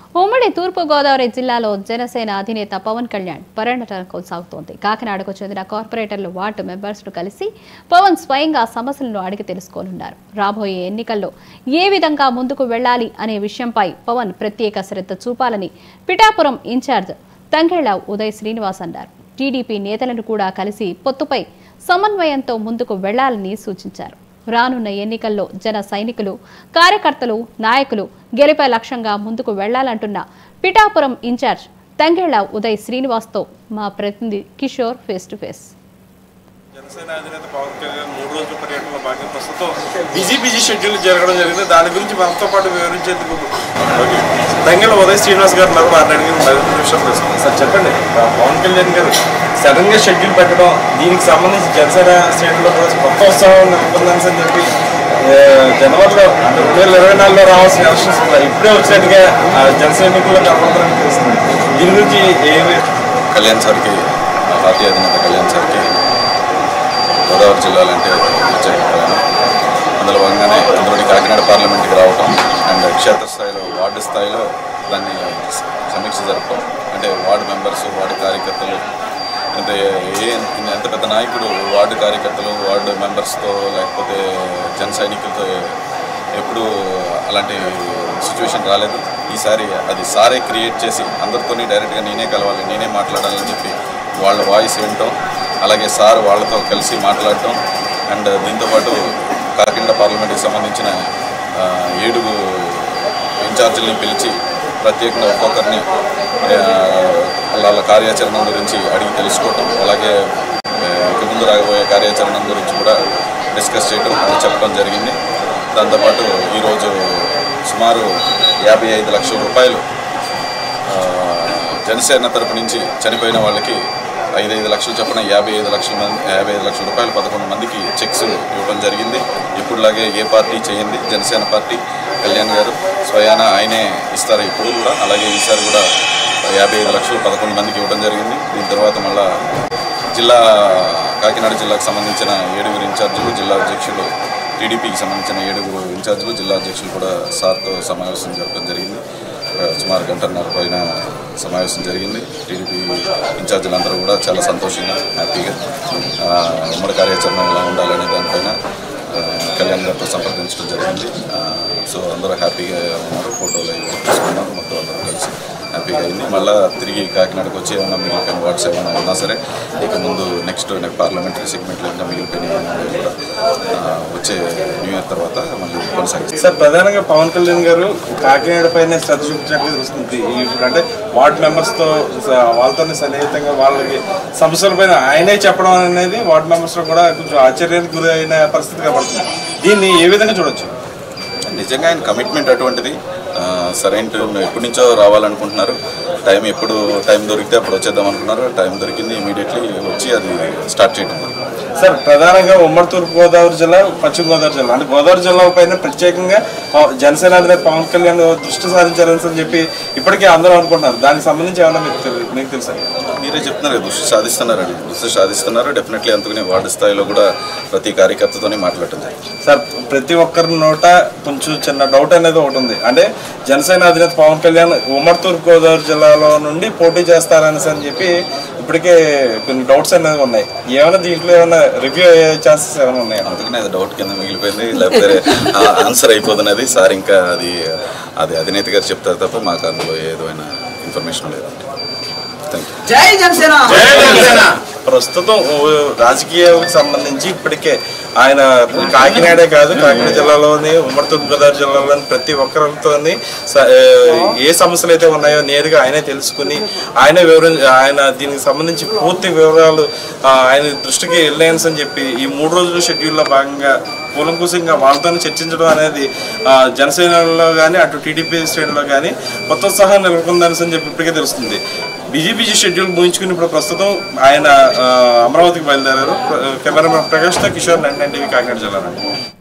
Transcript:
ఉమ్మడి తూర్పుగోదావరి జిల్లాలో జనసేన అధినేత పవన్ కళ్యాణ్ పర్యటన కొనసాగుతోంది కాకినాడకు చెందిన కార్పొరేటర్లు వార్డు మెంబర్స్ను కలిసి పవన్ స్వయంగా సమస్యలను అడిగి తెలుసుకోనున్నారు రాబోయే ఎన్నికల్లో ఏ విధంగా ముందుకు వెళ్లాలి అనే విషయంపై పవన్ ప్రత్యేక శ్రద్ధ చూపాలని పిఠాపురం ఇన్ఛార్జ్ తంగేళ్ల ఉదయ్ శ్రీనివాస్ అన్నారు టీడీపీ నేతలను కూడా కలిసి పొత్తుపై సమన్వయంతో ముందుకు వెళ్లాలని సూచించారు రానున్న ఎన్నికల్లో జన సైనికులు కార్యకర్తలు నాయకులు గెలిపే లక్ష్యంగా ముందుకు వెళ్లాలంటున్న పిఠాపురం ఇన్ఛార్జ్ తంగేళ్ల ఉదయ్ శ్రీనివాస్తో మా ప్రతినిధి Kishore face to face Janasena అధినేత పవన్ కళ్యాణ్ మూడు రోజుల పర్యటనలో భాగంగా ప్రస్తుతం బిజీ బిజీ షెడ్యూల్ జరగడం జరిగింది దాని గురించి మనతో పాటు వివరించేందుకు తంగెల ఉదయ్ శ్రీనివాస్ గారు ఉన్నారు మాట్లాడి మరిన్ని విషయం తెలుసుకుందాం సార్ చెప్పండి ఆ పవన్ కళ్యాణ్ గారు సడన్ గా షెడ్యూల్ పెట్టడం దీనికి సంబంధించి జనసేన శ్రేణుల్లో కూడా కొత్త ఉత్సవం నెలకొందని అని చెప్పి ఆ, జనవరిలో అంటే రెండు వేల ఇరవై నాలుగులో రావాల్సిన ఎలక్షన్స్ కూడా ఇప్పుడే వచ్చినట్టుగా ఆ, జన సైనికుల్లో కనబడుతుందని తెలుస్తుంది దీని గురించి ఏమి కళ్యాణ్ సార్కి మా పార్టీ అధినేత కళ్యాణ్ సార్కి గోదావరి జిల్లాలో అంటే ప్రత్యేక ప్రయాణం అందులో భాగంగానే అందులోని కాకినాడ పార్లమెంట్కి రావటం అండ్ క్షేత్రస్థాయిలో వార్డు స్థాయిలో దాన్ని సమీక్ష జరపడం అంటే వార్డు మెంబర్స్ వార్డు కార్యకర్తలు అంటే ఏ ఎంత పెద్ద నాయకుడు వార్డు కార్యకర్తలు వార్డు మెంబర్స్తో లేకపోతే జన సైనికులతో ఎప్పుడు అలాంటి సిచ్యువేషన్ రాలేదు ఈసారి అది సారే క్రియేట్ చేసి అందరితోని డైరెక్ట్గా నేనే కలవాలి నేనే మాట్లాడాలని చెప్పి వాళ్ళ వాయిస్ వినటం అలాగే సార్ వాళ్ళతో కలిసి మాట్లాడటం అండ్ దీంతోపాటు కాకినాడ పార్లమెంట్కి సంబంధించిన ఆ, ఏడుగు ఇన్ఛార్జీలని పిలిచి ప్రత్యేకంగా ఒక్కొక్కరిని ఆ, వాళ్ళ కార్యాచరణ గురించి అడిగి తెలుసుకోవటం అలాగే ఆ, ఇక ముందు రాబోయే కార్యాచరణ గురించి కూడా డిస్కస్ చేయడం అది చెప్పడం జరిగింది దాంతోపాటు ఈరోజు సుమారు యాభై ఐదు లక్షల రూపాయలు ఆ, జనసేన తరపు నుంచి చనిపోయిన వాళ్ళకి ఐదు ఐదు లక్షలు చొప్పున యాభై ఐదు లక్షల మంది యాభై ఐదు లక్షల రూపాయలు పదకొండు మందికి చెక్స్ ఇవ్వడం జరిగింది ఇప్పుడులాగే ఏ పార్టీ చేయండి జనసేన పార్టీ కళ్యాణ్ గారు స్వయాన ఆయనే ఇస్తారు ఇప్పుడు కూడా అలాగే ఈసారి కూడా యాభై ఐదు లక్షలు పదకొండు మందికి ఇవ్వడం జరిగింది దీని తర్వాత మళ్ళా జిల్లా కాకినాడ జిల్లాకు సంబంధించిన ఏడుగురు ఇన్ఛార్జీలు జిల్లా అధ్యక్షులు టీడీపీకి సంబంధించిన ఏడుగురు ఇన్ఛార్జీలు జిల్లా అధ్యక్షులు కూడా సార్తో సమావేశం జరపడం జరిగింది ఆ, సుమారు గంటన్నర పైన సమావేశం జరిగింది టీడీపీ ఇన్ఛార్జీలందరూ కూడా చాలా సంతోషంగా హ్యాపీగా ఆ, ఉమ్మడి కార్యాచరణ ఎలా ఉండాలనే దానిపైన ఆ, కళ్యాణ్ గారితో సంప్రదించడం జరిగింది ఆ, సో అందరూ హ్యాపీగా ఉన్నారు ఫోటోలు అవి తీసుకున్నారు మొత్తం అందరూ కలిసి హ్యాపీగా అయింది మళ్ళీ తిరిగి కాకినాడకు వచ్చి ఏమైనా మిగిలిపోయిన వాట్స్ ఏమైనా ఉన్నా సరే ఇక ముందు నెక్స్ట్ నెక్స్ట్ పార్లమెంటరీ సెగ్మెంట్లో ఇంకా మిగిలిపోయిన ఏమైనా ఉంటే కూడా ఆ, వచ్చే న్యూ ఇయర్ తర్వాత మళ్ళీ కొనసాగిస్తాం సార్ ప్రధానంగా పవన్ కళ్యాణ్ గారు కాకినాడ పైన శ్రద్ధ చూపించినట్టు తెలుస్తుంది ఇప్పుడు అంటే వార్డ్ మెంబర్స్ తో స- వాళ్ళతోనే సన్నిహితంగా వాళ్ళకి సమస్యల పైన ఆయనే చెప్పడం అనేది వార్డ్ మెంబర్స్ లో కూడా కొంచెం ఆశ్చర్యానికి గురి అయిన పరిస్థితి కనబడుతుంది దీన్ని ఏ విధంగా చూడొచ్చు నిజంగా ఆయన కమిట్మెంట్ అటువంటిది ఆ, సరైన టైం ఎప్పటి నుంచో రావాలనుకుంటున్నారు టైం ఎప్పుడు టైం దొరికితే అప్పుడు వచ్చేద్దాం అనుకున్నారు టైం దొరికింది ఇమీడియట్లీ వచ్చి అది స్టార్ట్ చేయడం జరిగింది. సార్ ప్రధానంగా ఉమ్మడి తూర్పు గోదావరి జిల్లా పశ్చిమ గోదావరి జిల్లా అంటే గోదావరి జిల్లా పైన ప్రత్యేకంగా పవ- జనసేన అధినేత పవన్ కళ్యాణ్ దృష్టి సారించాలని చెప్పి ఇప్పటికే అందరూ అనుకుంటున్నారు దానికి సంబంధించి ఏమన్నా మీకు తెలు- మీకు తెలుసా మీరే చెప్తున్నారు కదా, దృష్టి సాధిస్తున్నారండి దృష్టి సాధిస్తున్నారు డెఫినెట్లీ అందుకనే వార్డు స్థాయిలో కూడా ప్రతి కార్యకర్తతోనే మాట్లాడటం జరిగింది సార్ ప్రతి ఒక్కరి నోట కొంచెం చిన్న డౌట్ అనేది ఒకటి ఉంది అంటే జనసేన అధినేత పవన్ కళ్యాణ్ ఉమ్మడి తూర్పు గోదావరి జిల్లాలో నుండి పోటీ చేస్తారనేసి అని చెప్పి ఇప్పటికే కొన్ని డౌట్స్ అనేది ఉన్నాయి ఏమైనా దీంట్లో ఏమైనా రివ్యూ అయ్యే ఛాన్సెస్ ఏమైనా ఉన్నాయా అందుకనే అది డౌట్ కింద మిగిలిపోయింది లేకపోతే ఆన్సర్ అయిపోతున్నది సార్ ఇంకా అది అది అధినేత గారు చెప్తారు తప్ప మాకు అందులో ఏదైనా ఇన్ఫర్మేషన్ లేదు థ్యాంక్ యూ జై జనసేన ప్రస్తుతం ఓ రాజకీయాలకు సంబంధించి ఇప్పటికే ఆయన కాకినాడే కాదు కాకినాడ జిల్లాలోని ఉమ్మడి తూర్పుగోదావరి జిల్లాలోని ప్రతి ఒక్కరితోని స- ఏ సమస్యలు అయితే ఉన్నాయో నేరుగా ఆయనే తెలుసుకుని ఆయనే వివరం ఆయన దీనికి సంబంధించి పూర్తి వివరాలు ఆ, ఆయన దృష్టికి వెళ్ళాయన్స్ అని చెప్పి ఈ మూడు రోజుల షెడ్యూల్లో భాగంగా కూలంకుశంగా వాళ్ళతో చర్చించడం అనేది ఆ, జనసేనలో కానీ అటు టీడీపీ శ్రేణిలో కానీ కొత్త ఉత్సాహం నెలకొందని అని చెప్పి ఇప్పటికే తెలుస్తుంది బిజీ బిజీ షెడ్యూల్ ముగించుకుని ఇప్పుడు ప్రస్తుతం ఆయన ఆ, అమరావతికి బయలుదేరారు కెమెరామెన్ ప్రకాష్తో కిషోర్ నైన్ టీవీ కాకినాడ జిల్లా నుండి